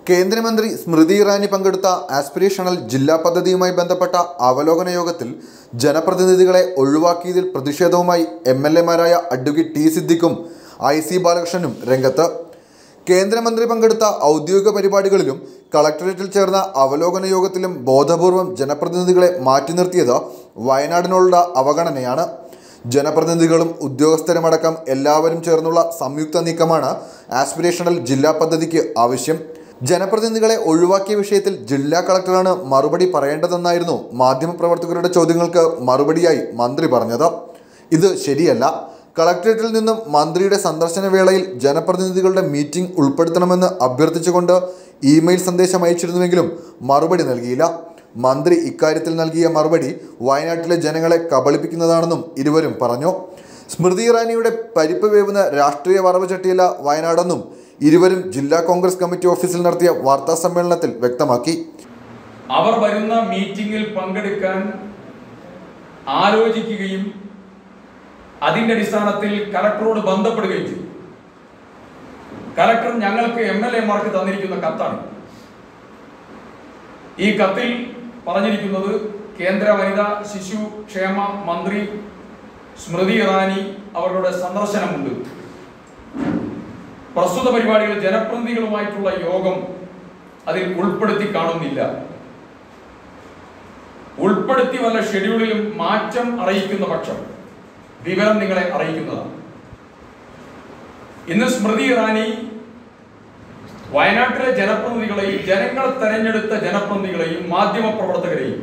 കേന്ദ്രമന്ത്രി സ്മൃതി ഇറാനി പങ്കെടുത്ത ആസ്പിരേഷണൽ ജില്ലാ പദ്ധതിയുമായി ബന്ധപ്പെട്ട അവലോകന യോഗത്തിൽ ജനപ്രതിനിധികളെ ഒഴിവാക്കിയതിൽ പ്രതിഷേധവുമായി എം എൽ എമാരായ അഡ്വക്കേറ്റ് ടി സിദ്ദിഖും ഐ സി ബാലകൃഷ്ണനും രംഗത്ത് കേന്ദ്രമന്ത്രി പങ്കെടുത്ത ഔദ്യോഗിക പരിപാടികളിലും കളക്ടറേറ്റിൽ ചേർന്ന അവലോകന യോഗത്തിലും ബോധപൂർവം ജനപ്രതിനിധികളെ മാറ്റി നിർത്തിയത് വയനാടിനുള്ള അവഗണനയാണ് ജനപ്രതിനിധികളും ഉദ്യോഗസ്ഥരുമടക്കം എല്ലാവരും ചേർന്നുള്ള സംയുക്ത നീക്കമാണ് ആസ്പിരേഷണൽ ജില്ലാ പദ്ധതിക്ക് ആവശ്യം ജനപ്രതിനിധികളെ ഒഴിവാക്കിയ വിഷയത്തിൽ ജില്ലാ കളക്ടറാണ് മറുപടി പറയേണ്ടതെന്നായിരുന്നു മാധ്യമപ്രവർത്തകരുടെ ചോദ്യങ്ങൾക്ക് മറുപടിയായി മന്ത്രി പറഞ്ഞത് ഇത് ശരിയല്ല കളക്ടറേറ്റിൽ നിന്നും മന്ത്രിയുടെ സന്ദർശന വേളയിൽ ജനപ്രതിനിധികളുടെ മീറ്റിംഗ് ഉൾപ്പെടുത്തണമെന്ന് അഭ്യർത്ഥിച്ചുകൊണ്ട് ഇമെയിൽ സന്ദേശം അയച്ചിരുന്നുവെങ്കിലും മറുപടി നൽകിയില്ല മന്ത്രി ഇക്കാര്യത്തിൽ നൽകിയ മറുപടി വയനാട്ടിലെ ജനങ്ങളെ കബളിപ്പിക്കുന്നതാണെന്നും ഇരുവരും പറഞ്ഞു സ്മൃതി ഇറാനിയുടെ പരിപ്പ് വേവുന്ന രാഷ്ട്രീയ വറവ് ചട്ടിയല്ല വയനാടെന്നും ഇരുവരും ജില്ലാ കോൺഗ്രസ് കമ്മിറ്റി ഓഫീസിൽ നടത്തിയ വാർത്താ സമ്മേളനത്തിൽ വ്യക്തമാക്കി അവർ വരുന്ന മീറ്റിംഗിൽ പങ്കെടുക്കാൻ ആലോചിക്കുകയും അതിന്റെ അടിസ്ഥാനത്തിൽ കലക്ടറോട് ബന്ധപ്പെടുകയും ചെയ്തു കലക്ടർ ഞങ്ങൾക്ക് എം എൽ എമാർക്ക് തന്നിരിക്കുന്ന കത്താണ് ഈ കത്തിൽ പറഞ്ഞിരിക്കുന്നത് കേന്ദ്ര വനിതാ ശിശു ക്ഷേമ മന്ത്രി സ്മൃതി ഇറാനി അവരുടെ സന്ദർശനമുണ്ട് പ്രസ്തുത പരിപാടികൾ ജനപ്രതിനിധികളുമായിട്ടുള്ള യോഗം അതിൽ ഉൾപ്പെടുത്തി കാണുന്നില്ല ഉൾപ്പെടുത്തി വല്ല ഷെഡ്യൂളിലും മാറ്റം അറിയിക്കുന്ന പക്ഷം വിവരം നിങ്ങളെ അറിയിക്കുന്നതാണ് ഇന്ന് സ്മൃതി ഇറാനി വയനാട്ടിലെ ജനപ്രതിനിധികളെയും ജനങ്ങൾ തെരഞ്ഞെടുത്ത ജനപ്രതിനിധികളെയും മാധ്യമ പ്രവർത്തകരെയും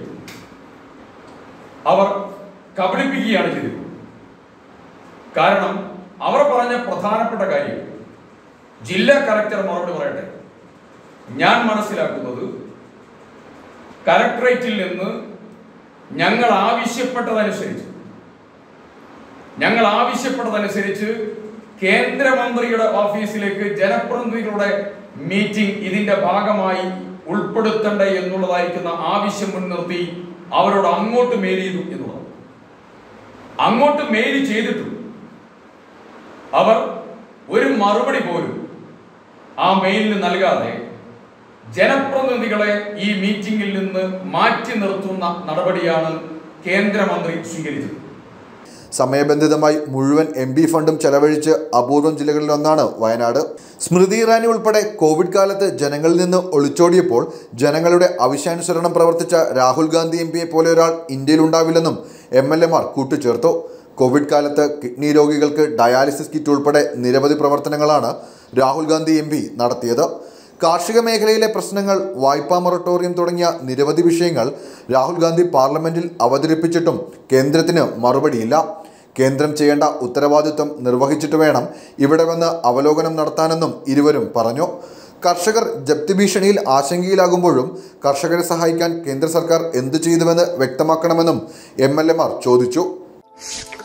അവർ കബളിപ്പിക്കുകയാണ് ചെയ്തത് കാരണം അവർ പറഞ്ഞ പ്രധാനപ്പെട്ട കാര്യം ജില്ലാ കലക്ടർ മറുപടി പറയട്ടെ ഞാൻ മനസ്സിലാക്കുന്നത് കലക്ടറേറ്റിൽ നിന്ന് ഞങ്ങൾ ആവശ്യപ്പെട്ടതനുസരിച്ച് ഞങ്ങൾ ആവശ്യപ്പെട്ടതനുസരിച്ച് കേന്ദ്രമന്ത്രിയുടെ ഓഫീസിലേക്ക് ജനപ്രതിനിധികളുടെ മീറ്റിംഗ് ഇതിന്റെ ഭാഗമായി ഉൾപ്പെടുത്തണ്ടേ എന്നുള്ളതായിരിക്കുന്ന ആവശ്യം മുൻനിർത്തി അവരോട് അങ്ങോട്ട് മെയിൽ ചെയ്തു എന്നുള്ളത് അങ്ങോട്ട് മെയിൽ ചെയ്തിട്ടും അവർ ഒരു മറുപടി പോലും ആ മെയിലിന് നൽകാതെ ജനപ്രതിനിധികളെ ഈ മീറ്റിംഗിൽ നിന്ന് മാറ്റി നിർത്തുന്ന നടപടിയാണ് കേന്ദ്രമന്ത്രി സ്വീകരിച്ചത് സമയബന്ധിതമായി മുഴുവൻ എം പി ഫണ്ടും ചെലവഴിച്ച് അപൂർവം ജില്ലകളിലൊന്നാണ് വയനാട് സ്മൃതി ഇറാനി ഉൾപ്പെടെ കോവിഡ് കാലത്ത് ജനങ്ങളിൽ നിന്ന് ഒളിച്ചോടിയപ്പോൾ ജനങ്ങളുടെ ആവശ്യാനുസരണം പ്രവർത്തിച്ച രാഹുൽ ഗാന്ധി എം പിയെ പോലെ ഒരാൾ ഇന്ത്യയിലുണ്ടാവില്ലെന്നും എം എൽ എമാർ കൂട്ടിച്ചേർത്തു കോവിഡ് കാലത്ത് കിഡ്നി രോഗികൾക്ക് ഡയാലിസിസ് കിറ്റ് ഉൾപ്പെടെ നിരവധി പ്രവർത്തനങ്ങളാണ് രാഹുൽ ഗാന്ധി എം പി നടത്തിയത് കാർഷിക മേഖലയിലെ പ്രശ്നങ്ങൾ വായ്പാ മൊറട്ടോറിയം തുടങ്ങിയ നിരവധി വിഷയങ്ങൾ രാഹുൽ ഗാന്ധി പാർലമെന്റിൽ അവതരിപ്പിച്ചിട്ടും കേന്ദ്രത്തിന് മറുപടിയില്ല കേന്ദ്രം ചെയ്യേണ്ട ഉത്തരവാദിത്വം നിർവഹിച്ചിട്ട് വേണം ഇവിടെ വന്ന് അവലോകനം നടത്താനെന്നും ഇരുവരും പറഞ്ഞു കർഷകർ ജപ്തി ഭീഷണിയിൽ ആശങ്കയിലാകുമ്പോഴും കർഷകരെ സഹായിക്കാൻ കേന്ദ്ര സർക്കാർ എന്തു ചെയ്തുവെന്ന് വ്യക്തമാക്കണമെന്നും എം ചോദിച്ചു